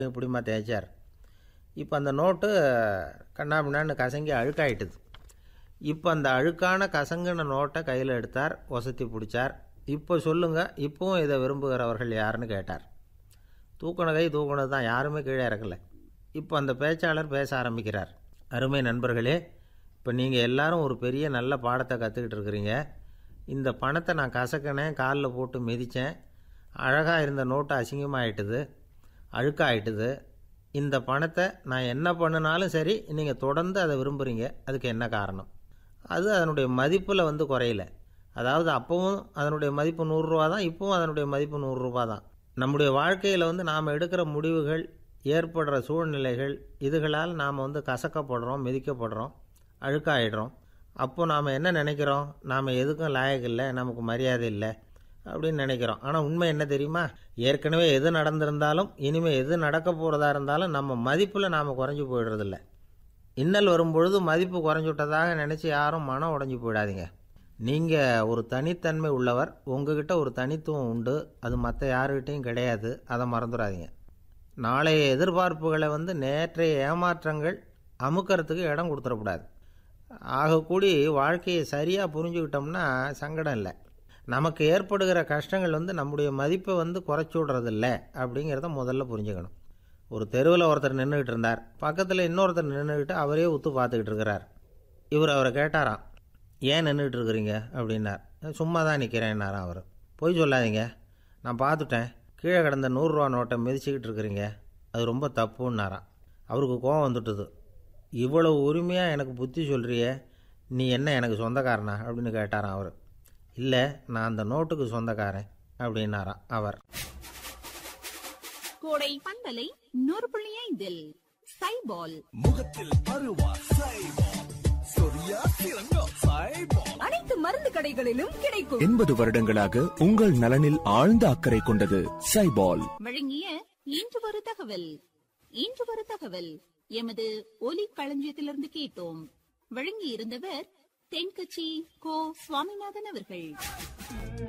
இப்படிமா தேய்ச்சார் இப்போ அந்த நோட்டு கண்ணாபின்னான்னு கசங்கி அழுக்காயிட்டுது இப்போ அந்த அழுக்கான கசங்கின நோட்டை கையில் எடுத்தார் ஒசத்தி பிடிச்சார் இப்போ சொல்லுங்கள் இப்போவும் இதை விரும்புகிறவர்கள் யாருன்னு கேட்டார் தூக்குன கை தூக்குனது தான் யாருமே கீழே இறக்கல இப்போ அந்த பேச்சாளர் பேச ஆரம்பிக்கிறார் அருமை நண்பர்களே இப்போ நீங்கள் எல்லாரும் ஒரு பெரிய நல்ல பாடத்தை கற்றுக்கிட்டு இருக்கிறீங்க இந்த பணத்தை நான் கசக்கினேன் காலில் போட்டு மிதித்தேன் அழகாக இருந்த நோட்டு அசிங்கமாகிட்டுது அழுக்காயிட்டுது இந்த பணத்தை நான் என்ன பண்ணினாலும் சரி நீங்கள் தொடர்ந்து அதை விரும்புகிறீங்க அதுக்கு என்ன காரணம் அது அதனுடைய மதிப்பில் வந்து குறையல அதாவது அப்போவும் அதனுடைய மதிப்பு நூறுரூவா தான் இப்போவும் அதனுடைய மதிப்பு நூறுரூவா தான் நம்முடைய வாழ்க்கையில் வந்து நாம் எடுக்கிற முடிவுகள் ஏற்படுற சூழ்நிலைகள் இதுகளால் நாம் வந்து கசக்கப்படுறோம் மிதிக்கப்படுறோம் அழுக்காயிடுறோம் அப்போ நாம் என்ன நினைக்கிறோம் நாம் எதுக்கும் லாயக்கு இல்லை நமக்கு மரியாதை இல்லை அப்படின்னு நினைக்கிறோம் ஆனால் உண்மை என்ன தெரியுமா ஏற்கனவே எது நடந்திருந்தாலும் இனிமேல் எது நடக்க போகிறதா இருந்தாலும் நம்ம மதிப்பில் நாம் குறைஞ்சி போயிடுறதில்ல இன்னல் வரும்பொழுது மதிப்பு குறைஞ்சுட்டதாக நினச்சி யாரும் மனம் உடஞ்சி போயிடாதீங்க நீங்கள் ஒரு தனித்தன்மை உள்ளவர் உங்ககிட்ட ஒரு தனித்துவம் உண்டு அது மற்ற யாருக்கிட்டையும் கிடையாது அதை மறந்துடாதீங்க நாளைய எதிர்பார்ப்புகளை வந்து நேற்றைய ஏமாற்றங்கள் அமுக்கிறதுக்கு இடம் கொடுத்துடக்கூடாது ஆகக்கூடி வாழ்க்கையை சரியாக புரிஞ்சுக்கிட்டோம்னா சங்கடம் இல்லை நமக்கு ஏற்படுகிற கஷ்டங்கள் வந்து நம்முடைய மதிப்பை வந்து குறைச்சி விட்றதில்ல அப்படிங்கிறத முதல்ல புரிஞ்சுக்கணும் ஒரு தெருவில் ஒருத்தர் நின்றுக்கிட்டு இருந்தார் பக்கத்தில் இன்னொருத்தர் நின்றுக்கிட்டு அவரே உத்து பார்த்துக்கிட்டு இருக்கிறார் இவர் அவரை கேட்டாராம் ஏன் நின்றுட்டு இருக்கிறீங்க அப்படின்னார் சும்மா தான் நிற்கிறேன்னாராம் அவர் போய் சொல்லாதீங்க நான் பார்த்துட்டேன் கீழே கிடந்த நூறுரூவா நோட்டை மிதிச்சுக்கிட்டு இருக்கிறீங்க அது ரொம்ப தப்புன்னாராம் அவருக்கு கோவம் வந்துட்டுது இவ்வளவு உரிமையாக எனக்கு புத்தி சொல்கிறியே நீ என்ன எனக்கு சொந்தக்காரனா அப்படின்னு கேட்டாராம் அவர் இல்லை நான் அந்த நோட்டுக்கு சொந்தக்காரன் அப்படின்னாராம் அவர் கோடை பந்தலை நூறு புள்ளி ஐந்தில் சைபால் முகத்தில் பருவா சைபால் சொரியா திறங்கோ சைபால் அனைத்து மருந்து கடைகளிலும் கிடைக்கும் எண்பது வருடங்களாக உங்கள் நலனில் ஆழ்ந்த அக்கறை கொண்டது சைபால் வழங்கிய இன்று ஒரு தகவல் இன்று ஒரு தகவல் எமது ஒலி களஞ்சியத்திலிருந்து கேட்டோம் வழங்கி இருந்தவர் தென்கட்சி கோ சுவாமிநாதன் அவர்கள்